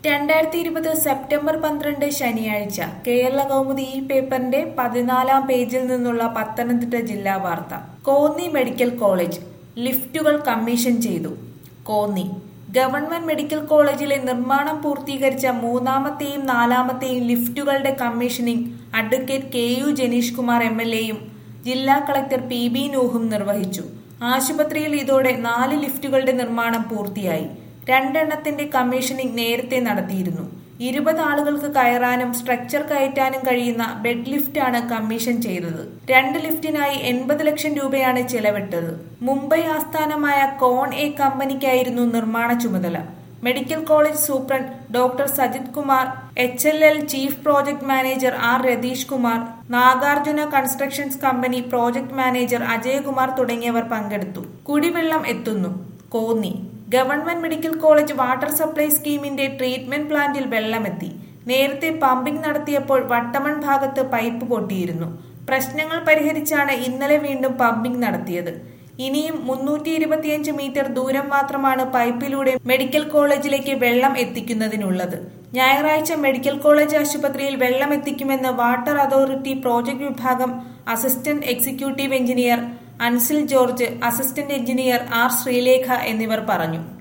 രണ്ടായിരത്തി ഇരുപത് സെപ്റ്റംബർ പന്ത്രണ്ട് ശനിയാഴ്ച കേരള കൗമുദി ഈ പേപ്പറിന്റെ പതിനാലാം പേജിൽ നിന്നുള്ള പത്തനംതിട്ട ജില്ലാ വാർത്ത കോന്നി മെഡിക്കൽ കോളേജ് ലിഫ്റ്റുകൾ കമ്മീഷൻ ചെയ്തു കോന്നി ഗവൺമെന്റ് മെഡിക്കൽ കോളേജിലെ നിർമ്മാണം പൂർത്തീകരിച്ച മൂന്നാമത്തെയും നാലാമത്തെയും ലിഫ്റ്റുകളുടെ commissioning advocate K U Janeesh Kumar M L എയും ജില്ലാ കളക്ടർ പി ബി നൂഹും നിർവഹിച്ചു ആശുപത്രിയിൽ ഇതോടെ നാല് ലിഫ്റ്റുകളുടെ നിർമ്മാണം പൂർത്തിയായി രണ്ടെണ്ണത്തിന്റെ കമ്മീഷനിംഗ് നേരത്തെ നടത്തിയിരുന്നു ഇരുപത് ആളുകൾക്ക് കയറാനും സ്ട്രക്ചർ കയറ്റാനും കഴിയുന്ന ബെഡ് ലിഫ്റ്റാണ് കമ്മീഷൻ ചെയ്തത് രണ്ട് ലിഫ്റ്റിനായി എൺപത് ലക്ഷം രൂപയാണ് ചെലവിട്ടത് മുംബൈ ആസ്ഥാനമായ കോൺ എ കമ്പനിക്കായിരുന്നു നിർമ്മാണ ചുമതല medical college superintendent doctor Sajith Kumar H L L chief project manager R Ratheesh Kumar Nagarjuna constructions company project manager Ajayakumar തുടങ്ങിയവർ പങ്കെടുത്തു കുടിവെള്ളം എത്തുന്നു Konni government medical college water supply സ്കീമിന്റെ ട്രീറ്റ്മെന്റ് പ്ലാന്റിൽ വെള്ളമെത്തി നേരത്തെ പമ്പിംഗ് നടത്തിയപ്പോൾ വട്ടമൺ ഭാഗത്ത് പൈപ്പ് പൊട്ടിയിരുന്നു പ്രശ്നങ്ങൾ പരിഹരിച്ചാണ് ഇന്നലെ വീണ്ടും പമ്പിംഗ് നടത്തിയത് ഇനിയും മുന്നൂറ്റി ഇരുപത്തിയഞ്ച് മീറ്റർ ദൂരം മാത്രമാണ് പൈപ്പിലൂടെ മെഡിക്കൽ കോളേജിലേക്ക് വെള്ളം എത്തിക്കുന്നതിനുള്ളത് ഞായറാഴ്ച മെഡിക്കൽ കോളേജ് ആശുപത്രിയിൽ വെള്ളം എത്തിക്കുമെന്ന് വാട്ടർ അതോറിറ്റി പ്രോജക്ട് വിഭാഗം assistant executive engineer Ansil George assistant engineer R Sreelekha എന്നിവർ പറഞ്ഞു